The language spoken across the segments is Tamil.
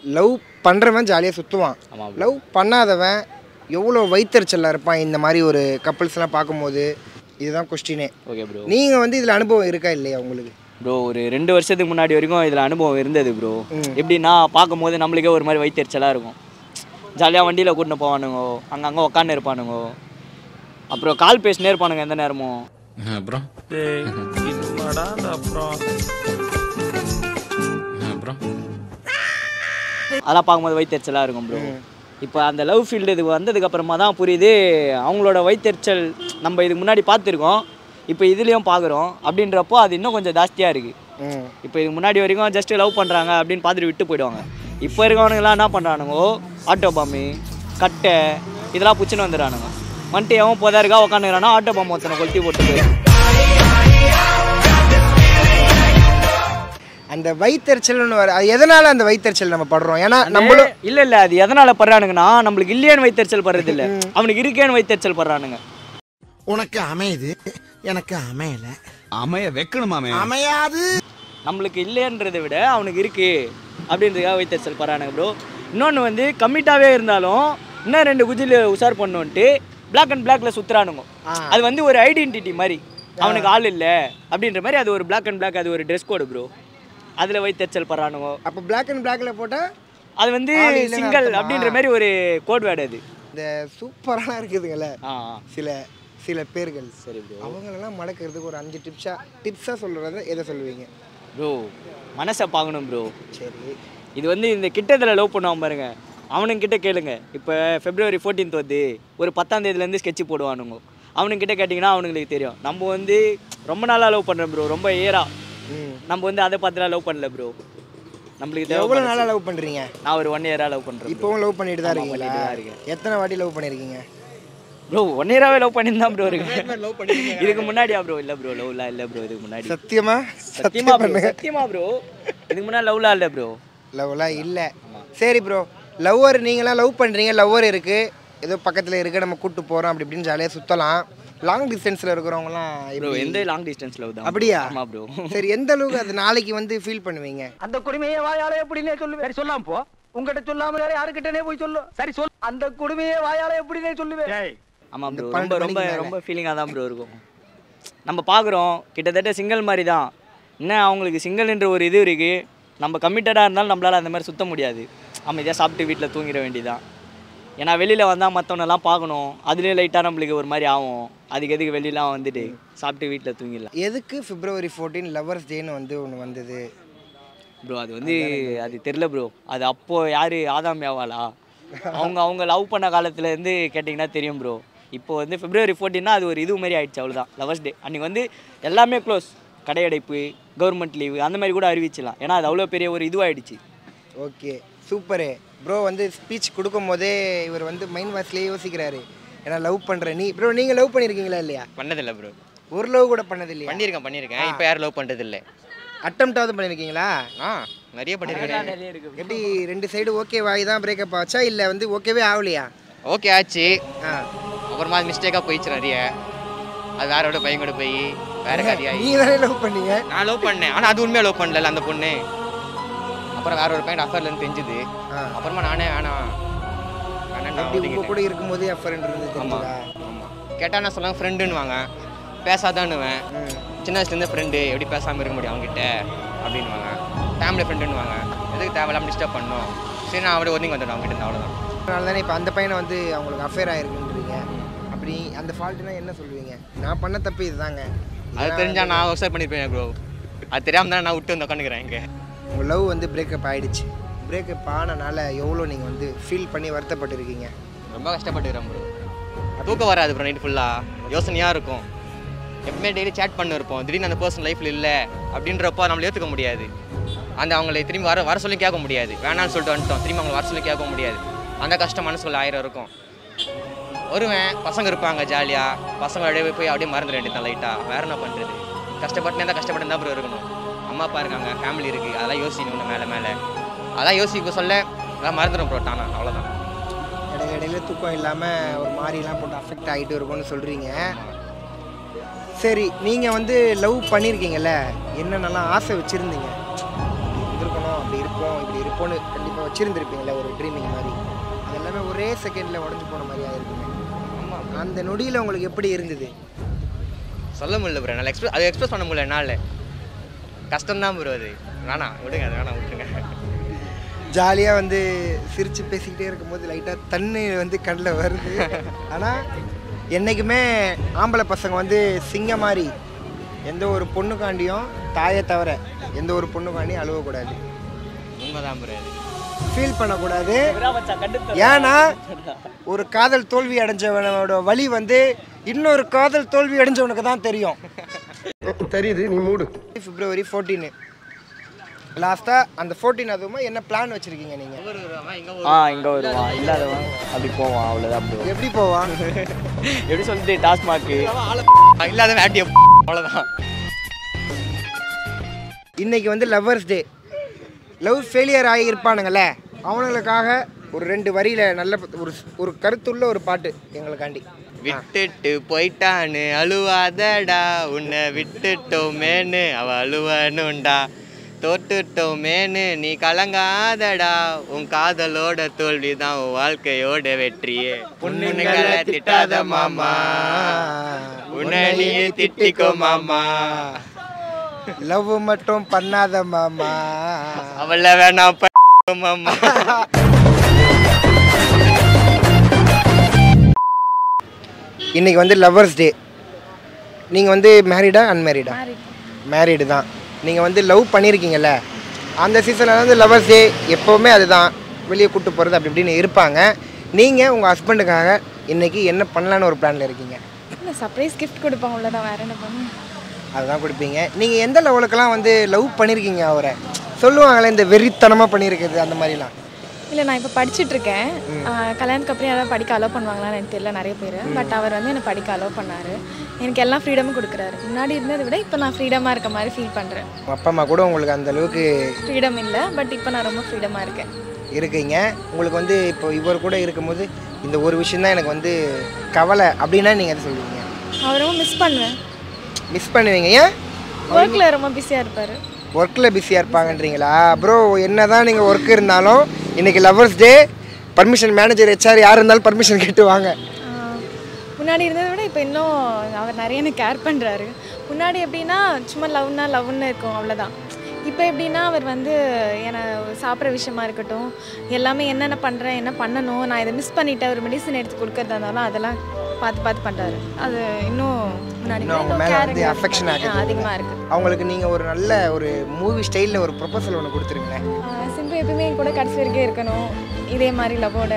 லவ் பண்ணுறவன் ஜாலியாக சுற்றுவான் ஆமா bro. லவ் பண்ணாதவன் எவ்வளோ வைத்தறிச்சலாக இருப்பான் இந்த மாதிரி ஒரு கப்பல்ஸ்லாம் பார்க்கும்போது இதுதான் கொஸ்டினே ஓகே ப்ரோ நீங்கள் வந்து இதில் அனுபவம் இருக்கா இல்லையா உங்களுக்கு ப்ரோ ஒரு ரெண்டு வருஷத்துக்கு முன்னாடி வரைக்கும் இதில் அனுபவம் இருந்தது ப்ரோ எப்படின்னா பார்க்கும்போது நம்மளுக்கே ஒரு மாதிரி வயிற்றுச்சலாக இருக்கும் ஜாலியாக வண்டியில் கூட்டின்னு போவானுங்க அங்கங்கே உக்காந்து இருப்பானுங்க அப்புறம் கால் பேசினே இருப்பானுங்க எந்த நேரமும் அப்புறம் அப்புறம் அதெல்லாம் பார்க்கும்போது வயிற்றுச்சலாக இருக்கும் ப்ரோ இப்போ அந்த லவ் ஃபீல்டு இது வந்ததுக்கு அப்புறமா தான் புரியுது அவங்களோட வயிற்றுச்சல் நம்ம இதுக்கு முன்னாடி பார்த்துருக்கோம் இப்போ இதுலேயும் பார்க்குறோம் அப்படின்றப்போ அது இன்னும் கொஞ்சம் ஜாஸ்தியாக இருக்குது ம் இப்போ இதுக்கு முன்னாடி வரைக்கும் ஜஸ்ட் லவ் பண்ணுறாங்க அப்படின்னு பார்த்துட்டு விட்டு போயிடுவாங்க இப்போ இருக்கவனுங்களாம் என்ன பண்ணுறானுங்கோ ஆட்டோ பாம்பு கட்டை இதெல்லாம் பிடிச்சின்னு வந்துடுறானுங்க வந்துட்டு எவன் போதாருக்கா உட்காந்துக்கிறானா ஆட்டோ பாம்பு ஒருத்தனை கொளுத்தி போட்டு போயிடும் அந்த வயிற்றுச்சல்னு வர அது எதனால் அந்த வயிற்றுச்சல் நம்ம படுறோம் ஏன்னா நம்மளும் இல்ல இல்ல அது எதனால படுறானுங்கன்னா நம்மளுக்கு இல்லையான்னு வைத்தறிச்சல் படுறது இல்ல அவனுக்கு இருக்கேன்னு வைத்தறிச்சல் படுறானுங்க உனக்கு அமையுது எனக்கு அமையல அமைய வைக்கணுமாமே அமையாது நம்மளுக்கு இல்லைன்றதை விட அவனுக்கு இருக்கு அப்படின்றதுக்காக வைத்தறிச்சல் படுறானுங்க ப்ரோ இன்னொன்று வந்து கம்மிட்டாவே இருந்தாலும் இன்னும் ரெண்டு குஜில் உஷார் பண்ணுன்ட்டு பிளாக் அண்ட் பிளாக்ல சுத்துறானுங்க அது வந்து ஒரு ஐடென்டிட்டி மாதிரி அவனுக்கு ஆள் இல்லை அப்படின்ற மாதிரி அது ஒரு பிளாக் அண்ட் பிளாக் அது ஒரு ட்ரெஸ் கோடு ப்ரோ அதில் வைத்தறிச்சல் படுறானுங்க அப்போ பிளாக் அண்ட் பிளாக்ல போட்டால் அது வந்து ஆள் இல்லைன்னு சிங்கிள் அர்த்தமா? அப்படின்ற மாதிரி ஒரு கோட் வேர்டு அது இந்த சூப்பராக இருக்குதுங்களே ஆ சில சில பேர்கள் சரி ப்ரோ அவங்களெல்லாம் மடக்கிறதுக்கு ஒரு அஞ்சு டிப்ஸாக டிப்ஸாக சொல்கிறத எதை சொல்லுவீங்க ப்ரோ மனசை பார்க்கணும் ப்ரோ சரி இது வந்து இந்த கிட்டத்தில் லவ் பண்ணுவான் பாருங்க அவனுங்க கிட்ட கேளுங்க இப்போ ஃபெப்ரவரி 14th வந்து ஒரு பத்தாம் தேதியிலேருந்து ஸ்கெட்ச் போடுவானுங்க அவனுங்க கிட்ட கேட்டிங்கன்னா அவனுங்களுக்கு தெரியும் நம்ம வந்து ரொம்ப நாளாக லவ் பண்ணுறோம் ப்ரோ ரொம்ப ஏரா ம் நம்ம வந்து அதை பார்த்துலாம் லவ் பண்ணல ப்ரோ நம்மளுக்கு எவ்வளோ தேவை நாளாக லவ் பண்ணுறீங்க நான் ஒரு ஒன் இயராக லவ் பண்ணுறேன் இப்போவும் லவ் பண்ணிட்டு தான் ஆமா, இருக்கீங்களா பண்ணிட்டு தான் இருக்கேன். எத்தனை வாட்டி லவ் பண்ணியிருக்கீங்க ப்ரோ ஒன் இயராகவே லவ் பண்ணியிருந்தான் ப்ரோ இருக்கு இதுக்கு முன்னாடியா ப்ரோ இல்லை ப்ரோ லவ்லாம் இல்லை ப்ரோ இதுக்கு முன்னாடி சத்தியமா சத்தியமா ப்ரோ சத்தியமா ப்ரோ இதுக்கு முன்னாடி லவ்லாம் இல்லை ப்ரோ லவ்லாம் இல்லை சரி ப்ரோ லவ்வர் நீங்களாம் லவ் பண்ணுறீங்க லவ்வர் இருக்குது ஏதோ பக்கத்தில் இருக்கு நம்ம கூப்பிட்டு போகிறோம் அப்படி இப்படின்னு ஜாலியாக சுற்றலாம் லாங் டிஸ்டன்ஸில் இருக்கிறவங்களாம் ப்ரோ எப்படி எந்த லாங் டிஸ்டன்ஸ் லவ் தான் அப்படியா ஆமா ப்ரோ சரி எந்த அளவுக்கு அது நாளைக்கு வந்து ஃபீல் பண்ணுவீங்க அந்த கொடுமையை வாயால எப்படினே சொல்லுவேன் சரி சொல்லாம போ உங்ககிட்ட சொல்லாம வேற யாருக்கிட்டனே போய் சொல்லு சரி சொல் அந்த கொடுமையை வாயால எப்படினே சொல்லுவேன் ஆமா இந்த ப்ரோ பன்னெண்டு ரொம்ப ரொம்ப மணிக்கு மேல. ரொம்ப ஃபீலிங்காக தான் ப்ரோ இருக்கும் நம்ம பார்க்குறோம் கிட்டத்தட்ட சிங்கிள் மாதிரி தான் என்ன அவங்களுக்கு சிங்கிள்ன்ற ஒரு இது இருக்குது நம்ம கமிட்டடாக இருந்தாலும் நம்மளால் அந்த மாதிரி சுத்த முடியாது அமைதியாக சாப்பிட்டு வீட்டில் தூங்கிட வேண்டியதான் ஏன்னா வெளியில் வந்தால் மற்றவனெல்லாம் பார்க்கணும் அதுலேயே லைட்டாக நம்மளுக்கு ஒரு மாதிரி ஆகும் அதுக்கு எதுக்கு வெளியெலாம் வந்துட்டு சாப்பிட்டு வீட்டில் தூங்கிடலாம் எதுக்கு பிப்ரவரி ஃபோர்டீன் லவ்வர்ஸ் டேன்னு வந்து ஒன்று வந்தது ப்ரோ அது வந்து அது தெரில ப்ரோ அது அப்போது யார் ஆதாம் யாவாலா அவங்க அவங்க லவ் பண்ண காலத்துலேருந்து கேட்டிங்கன்னா தெரியும் ப்ரோ இப்போ வந்து பிப்ரவரி 14 அது ஒரு இது மாதிரி ஆயிடுச்சு அவ்வளோதான் லவர்ஸ் டே அன்றைக்கி வந்து எல்லாமே க்ளோஸ் கடையடைப்பு கவர்மெண்ட் லீவு அந்த மாதிரி கூட அறிவிச்சிடலாம் ஏன்னா அது அவ்வளோ பெரிய ஒரு இதுவாகிடுச்சு ஓகே சூப்பரு ப்ரோ வந்து ஸ்பீச் கொடுக்கும் போதே இவர் வந்து மைண்ட் வாஷ்லேயே யோசிக்கிறாரு ஏன்னா லவ் பண்ணுற நீ ப்ரோ நீங்கள் லவ் பண்ணியிருக்கீங்களா இல்லையா பண்ணதில்லை ப்ரோ ஒரு லவ் கூட பண்ணது இல்லையா பண்ணியிருக்கேன் பண்ணியிருக்கேன் இப்போ யாரும் லவ் பண்ணுறது இல்லை அட்டம்ப்டாவது பண்ணியிருக்கீங்களா ஆ நிறைய பண்ணியிருக்கேன் நிறைய இருக்குது எப்படி ரெண்டு சைடு ஓகே வாய் தான் பிரேக்கப் ஆச்சா இல்லை வந்து ஓகேவே ஆகலையா ஓகே ஆச்சு ஆ அப்புறமா அது மிஸ்டேக்காக போயிடுச்சு நிறைய அது வேறோட பையன் கூட போய் வேற கதையாகி நீங்க தானே லவ் பண்ணீங்க நான் லவ் பண்ணேன் ஆனால் அது உண்மையாக லவ் பண்ணல அந்த பொண்ணு அப்புறம் வேற ஒரு பையன் அஃபர்லேருந்து தெரிஞ்சுது ஆ. அப்புறமா நானே வேணாம் வேணாம் நான் எப்படி உங்க ஒதுங்கிட்டேன் கூட இருக்கும்போது என் ஃப்ரெண்ட் இருந்து ஆமாம் தெரிஞ்சுதா ஆமாம் கேட்டால் நான் சொல்லுவேன் ஃப்ரெண்டுன்னுவாங்க பேசாதான்னுவேன் ம் சின்ன வயசுலேருந்து ஃப்ரெண்டு எப்படி பேசாமல் இருக்க முடியும் அவங்ககிட்ட அப்படின்வாங்க ஃபேமிலி ஃப்ரெண்டுன்னுவாங்க எதுக்கு தேவையில்லாம டிஸ்டர்ப் பண்ணோம் சரி நான் அப்படியே ஒதுங்கி வந்துட்டேன் அவங்ககிட்ட இருந்து அவ்வளோதான் அதனால தானே இப்போ அந்த பையனை வந்து அவங்களுக்கு அஃபேர் ஆயிருக்குன்றீங்க அப்படி அந்த ஃபால்ட்டுனா என்ன சொல்லுவீங்க நான் பண்ண தப்பு இதுதாங்க அது தெரிஞ்சா நான் ஒர்க் பண்ணியிருப்பேன் ப்ரோ அது தெரியாமல் தான் நான் விட்டு வந்து உட்காந்துக்கிறேன் இங்கே உங்கள் லவ் வந்து பிரேக்கப் ஆயிடுச்சு பிரேக்கப் ஆனனால எவ்வளோ நீங்கள் வந்து ஃபீல் பண்ணி வருத்தப்பட்டிருக்கீங்க ரொம்ப கஷ்டப்பட்டுக்கிறேன் ப்ரோ தூக்கம் வராது ப்ரோ நைட் ஃபுல்லாக யோசனையாக இருக்கும் எப்பவுமே டெய்லி சேட் பண்ண இருப்போம் திடீர்னு அந்த பர்சன் லைஃப்பில் இல்லை அப்படின்றப்போ நம்மள ஏற்றுக்க முடியாது அந்த அவங்களை திரும்பி வர வர சொல்லி கேட்க முடியாது வேணாம்னு சொல்லிட்டு வந்துட்டோம் திரும்பி அவங்களை வர சொல்லி கேட்க முடியாது அந்த கஷ்டம் மனசுக்குள்ள ஆயிரம் இருக்கும் வருவேன் பசங்க இருப்பாங்க ஜாலியாக பசங்களோடய போய் அப்படியே மறந்துட வேண்டியது லைட்டாக வேற என்ன பண்ணுறது கஷ்டப்பட்டு தான் கஷ்டப்பட்டு தான் ப்ரோ இருக்கணும் அம்மா அப்பா இருக்காங்க ஃபேமிலி இருக்குது அதெல்லாம் யோசிக்கணும் மேலே மேலே அதான் யோசிக்க சொல்ல அதெல்லாம் மறந்துடும் ப்ரோ தானா அவ்வளோதான் இடையில இடையில தூக்கம் இல்லாமல் ஒரு மாதிரிலாம் போட்டு அஃபெக்ட் ஆகிட்டு இருக்கும்னு சொல்கிறீங்க சரி நீங்கள் வந்து லவ் பண்ணியிருக்கீங்கல்ல என்னென்னலாம் ஆசை வச்சுருந்தீங்க இருக்கணும் அப்படி இருப்போம் இப்படி இருப்போம்னு கண்டிப்பாக வச்சுருந்துருப்பீங்களே ஒரு ட்ரீமிங் மாதிரி அது எல்லாமே ஒரே செகண்டில் உடஞ்சி போன மாதிரி ஆயிருக்குமே அந்த நொடியில் உங்களுக்கு எப்படி இருந்தது சொல்ல முடியல ப்ரோ என்னால் எக்ஸ்பிரஸ் அது எக்ஸ்பிரஸ் பண்ண முடியல என்னால் கஷ்டம்தான் ப்ரோ அது வேணாம் விடுங்க அது வேணாம் விட்டுருங்க ஜாலியாக வந்து சிரித்து பேசிக்கிட்டே இருக்கும்போது லைட்டாக தண்ணி வந்து கண்ணில் வருது ஆனால் என்றைக்குமே ஆம்பளை பசங்க வந்து சிங்க மாதிரி எந்த ஒரு பொண்ணுக்காண்டியும் தாயை தவிர எந்த ஒரு பொண்ணுக்காண்டியும் அழுவக்கூடாது உண்மைதான் ப்ரோ அது ஃபீல் பண்ணக்கூடாது ஏன்னா ஒரு காதல் தோல்வி அடைஞ்சவனோட வழி வந்து இன்னொரு காதல் தோல்வி அடைஞ்சவனுக்கு தான் தெரியும் தெரியுது நீ மூடு பிப்ரவரி ஃபோர்டீனு லாஸ்ட்டாக அந்த ஃபோர்டீன் அதுவுமா என்ன பிளான் வச்சுருக்கீங்க நீங்கள் ஆ இங்கே வருவான் இல்லாதவன் அப்படி போவான் அவ்வளோதான் ப்ரோ எப்படி போவான் எப்படி சொல்லிட்டு டாஸ்மாக்கு இல்லாத வேட்டியை அவ்வளோதான் இன்னைக்கு வந்து லவ்வர்ஸ் டே லவ் ஃபெயிலியர் ஆகி இருப்பானுங்களே அவனுங்களுக்காக ஒரு ரெண்டு வரியில் நல்ல ஒரு ஒரு கருத்துள்ள ஒரு பாட்டு எங்களுக்காண்டி விட்டுட்டு போயிட்டான்னு அழுவாதடா உன்னை விட்டுட்டோமேன்னு அவ அழுவனுண்டா தோட்டுட்டோமேன்னு நீ கலங்காதடா உன் காதலோட தோல்வி தான் உன் வாழ்க்கையோட வெற்றியே பொண்ணுங்களை திட்டாத மாமா உன்னை நீயே திட்டிக்கோ மாமா லவ் மட்டும் பண்ணாத மாமா அவள வேணாம் ப- மாமா இன்னைக்கு வந்து லவ்வர்ஸ் டே நீங்கள் வந்து மேரிடா அன்மேரிடா மேரிடு தான் நீங்கள் வந்து லவ் பண்ணியிருக்கீங்கல்ல அந்த சீசனில் வந்து லவ்வர்ஸ் டே எப்போவுமே அதுதான் வெளியே கூட்டு போகிறது அப்படி இப்படின்னு இருப்பாங்க நீங்கள் உங்கள் ஹஸ்பண்டுக்காக இன்னைக்கு என்ன பண்ணலான்னு ஒரு பிளானில் இருக்கீங்க இல்லை சர்ப்ரைஸ் கிஃப்ட் கொடுப்போம் அவ்வளோதான் வேற என்ன பண்ணும் அதுதான் கொடுப்பீங்க நீங்கள் எந்த லெவலுக்கெல்லாம் வந்து லவ் பண்ணியிருக்கீங்க அவரை சொல்லுவாங்களே இந்த வெறித்தனமாக பண்ணியிருக்குது அந்த மாதிரிலாம் இல்லை நான் இப்போ படிச்சுட்டு இருக்கேன் ஆஹ் கல்யாணத்துக்கு அப்புறம் யாராவது படிக்க அலோவ் பண்ணுவாங்களான்னு எனக்கு தெரியல நிறைய பேர் பட் அவர் வந்து என்னை படிக்க அலோவ் பண்ணார் எனக்கு எல்லா ஃப்ரீடமும் கொடுக்குறாரு முன்னாடி இருந்ததை விட இப்போ நான் ஃப்ரீடமாக இருக்க மாதிரி ஃபீல் பண்ணுறேன் உங்கள் அப்பா அம்மா கூட உங்களுக்கு அந்த அளவுக்கு ஃப்ரீடம் இல்லை பட் இப்போ நான் ரொம்ப ஃப்ரீடமாக இருக்கேன் இருக்கீங்க உங்களுக்கு வந்து இப்போ இவர் கூட இருக்கும்போது இந்த ஒரு விஷயந்தான் எனக்கு வந்து கவலை அப்படின்னா நீங்கள் எதை சொல்லுவீங்க அவர் ரொம்ப மிஸ் பண்ணுவேன் மிஸ் பண்ணுவீங்க ஏன் ஒர்க்கில் ரொம்ப பிஸியாக இருப்பார் ஒர்க்கில் பிஸியாக இருப்பாங்கன்றீங்களா ப்ரோ என்ன தான் நீங்கள் ஒர்க் இருந்தாலும் இன்றைக்கி lovers day permission manager HR யார் இருந்தாலும் பர்மிஷன் கேட்டு வாங்க முன்னாடி இருந்ததை விட இப்போ இன்னும் அவர் நிறைய எனக்கு கேர் பண்ணுறாரு முன்னாடி எப்படின்னா சும்மா லவ்னா லவ்னு இருக்கும் அவ்வளோதான் இப்போ எப்படின்னா அவர் வந்து என்னை சாப்பிட்ற விஷயமா இருக்கட்டும் எல்லாமே என்னென்ன பண்ணுறேன் என்ன பண்ணணும் நான் இதை மிஸ் பண்ணிட்டேன் ஒரு மெடிசன் எடுத்து கொடுக்கறதா இருந்தாலும் அதெல்லாம் பார்த்து பார்த்து பண்ணுறாரு அது இன்னும் முன்னாடி இன்னும் அவங்க மேலே வந்து affection ஆகுது. அதிகமாக இருக்குது அவங்களுக்கு நீங்கள் ஒரு நல்ல ஒரு மூவி ஸ்டைலில் ஒரு ப்ரொபோசல் ஒன்று கொடுத்துருங்களேன் சிம்பிள் எப்பயுமே என் கூட கடைசி வரைக்கும் இருக்கணும் இதே மாதிரி லவ்வோட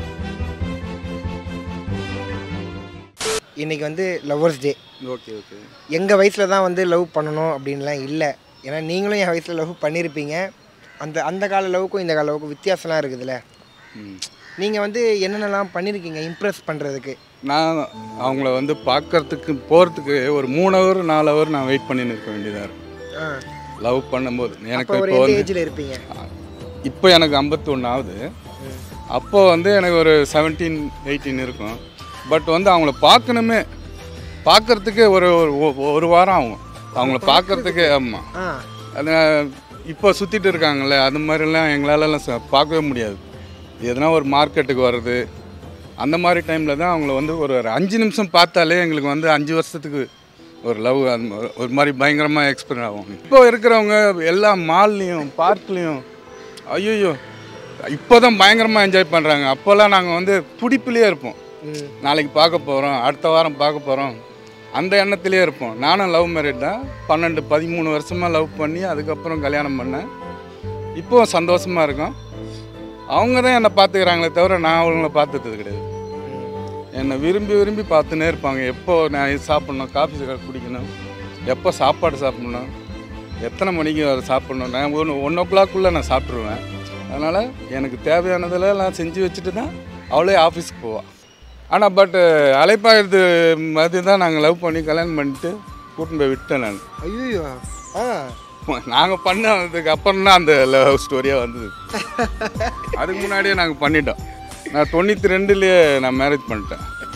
இன்றைக்கி வந்து லவ்வர்ஸ் டே ஓகே ஓகே எங்கள் வயசில் தான் வந்து லவ் பண்ணணும் அப்படின்லாம் இல்லை ஏன்னா நீங்களும் என் வயசில் லவ் பண்ணியிருப்பீங்க அந்த அந்த கால லவ்வுக்கும் இந்த கால லவ்வுக்கும் வித்தியாசம்லாம் இருக்குதுல்ல நீங்கள் வந்து என்னென்னலாம் பண்ணியிருக்கீங்க இம்ப்ரெஸ் பண்ணுறதுக்கு நான் அவங்கள வந்து பார்க்கறதுக்கு போகிறதுக்கு ஒரு மூணு ஹவர் நாலு ஹவர் நான் வெயிட் பண்ணின்னு இருக்க வேண்டியதாக இருக்கும் ஆ லவ் பண்ணும்போது எனக்கு அப்போ ஒரு இப்போ எந்த வந்து ஏஜில் இருப்பீங்க இப்போ எனக்கு ஐம்பத்தொன்று ஆகுது அப்போ வந்து எனக்கு ஒரு செவன்டீன் எயிட்டீன் இருக்கும் பட் வந்து அவங்கள பார்க்கணுமே பார்க்கறதுக்கே ஒரு ஒரு- ஒ- ஒரு வாரம் ஆகும் அவங்கள பார்க்கறதுக்கே ஆமாம் ஆ அது இப்போ சுற்றிட்டு இருக்காங்கல்ல அது மாதிரிலாம் எங்களாலலாம் ச- பார்க்கவே முடியாது எதனா ஒரு மார்க்கெட்டுக்கு வர்றது அந்த மாதிரி டைமில் தான் அவங்கள வந்து ஒரு ஒரு அஞ்சு நிமிஷம் பார்த்தாலே எங்களுக்கு வந்து அஞ்சு வருஷத்துக்கு ஒரு லவ் அந்த ஒரு- ஒரு மாதிரி பயங்கரமாக எக்ஸ்பீரியன் ஆகும் இப்போ இருக்கிறவங்க எல்லா மால்லையும் பார்க்லேயும் ஐயோ இப்போ தான் பயங்கரமாக என்ஜாய் பண்ணுறாங்க அப்போல்லாம் நாங்கள் வந்து துடிப்புலேயே இருப்போம் நாளைக்கு பார்க்க போகிறோம் அடுத்த வாரம் பார்க்க போகிறோம் அந்த எண்ணத்திலே இருப்போம் நானும் லவ் மேரேஜ் தான் பன்னெண்டு பதிமூணு வருஷமாக லவ் பண்ணி அதுக்கப்புறம் கல்யாணம் பண்ணேன் இப்போ சந்தோஷமாக இருக்கோம் அவங்க தான் என்னை பார்த்துக்கிறாங்களே தவிர நான் அவங்கள பார்த்தது கிடையாது என்னை விரும்பி விரும்பி பார்த்துனே இருப்பாங்க எப்போ நான் இது சாப்பிட்ணும் காஃபி குடிக்கணும் எப்போ சாப்பாடு சாப்பிட்ணும் எத்தனை மணிக்கு அதை சாப்பிட்ணும் நான் ஒன்று ஒன் ஓ கிளாக்குள்ளே நான் சாப்பிட்ருவேன் அதனால் எனக்கு தேவையானதெல்லாம் நான் செஞ்சு வச்சுட்டு தான் அவளே ஆஃபீஸ்க்கு போவாள் ஆனால் பட்டு அலைப்பாயுது அது தான் நாங்கள் லவ் பண்ணி கல்யாணம் பண்ணிட்டு கூட்டின்னு போய் விட்டேன் நான் ஐயோ ஆ நாங்கள் பண்ணதுக்கு அப்புறம் தான் அந்த லவ் ஸ்டோரியாக வந்தது அதுக்கு முன்னாடியே நாங்கள் பண்ணிட்டோம் நான் தொண்ணூற்றி ரெண்டுலேயே நான் மேரேஜ் பண்ணிட்டேன்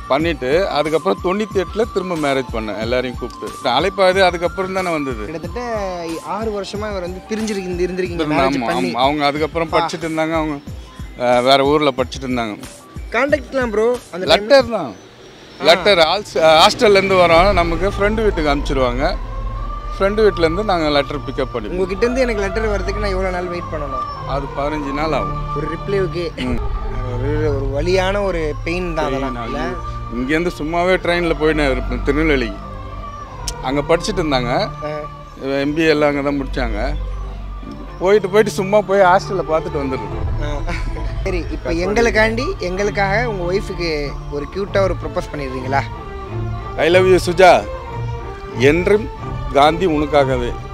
பண்ணிவிட்டு அதுக்கப்புறம் தொண்ணூற்றி எட்டில் திரும்ப மேரேஜ் பண்ணேன் எல்லாரையும் கூப்பிட்டு அழைப்பாது அதுக்கப்புறம் தானே வந்தது கிட்டத்தட்ட ஆறு வருஷமா இவர் வந்து பிரிஞ்சிருக்கு இருந்திருக்கீங்க மேரேஜ் ஆமாம் பண்ணி ஆமாம் அவங்க அதுக்கப்புறம் படிச்சுட்டு இருந்தாங்க அவங்க அஹ், வேற ஊரில் படிச்சுட்டு இருந்தாங்க கான்டாக்ட்லாம் ப்ரோ அந்த time- லெட்டர் தான் லெட்டர் ஆல்ஸ் ஹாஸ்டல்லேருந்து வரோம் நமக்கு ஃப்ரெண்டு வீட்டுக்கு அனுப்பிச்சிடுவாங்க ஃப்ரெண்டு வீட்டிலேருந்து நாங்கள் லெட்டர் பிக்கப் பண்ணிப்போம் உங்ககிட்ட இருந்து எனக்கு லெட்டர் வரதுக்கு நான் எவ்வளோ நாள் வெயிட் பண்ணணும் அது பதினஞ்சு நாள் ஆகும் ஒரு ரிப்ளைவுக்கு ஒரு ஒரு வலியான ஒரு பெயின் தான் அதெல்லாம் நான் இல்லை இங்கேருந்து சும்மாவே ட்ரெயினில் போயின்னு இருப்பேன் திருநெல்வேலிக்கு அங்கே படிச்சுட்டு இருந்தாங்க எம்பிஏ எல்லாம் அங்கே தான் முடித்தாங்க போயிட்டு போயிட்டு சும்மா போய் ஹாஸ்டலில் பார்த்துட்டு வந்துடுறது சரி இப்போ எங்களுக்காண்டி எங்களுக்காக உங்கள் ஒய்ஃபுக்கு ஒரு க்யூட்டாக ஒரு ப்ரப்போஸ் பண்ணிடுறீங்களா ஐ லவ் யூ சுஜா என்றும் காந்தி உனக்காகவே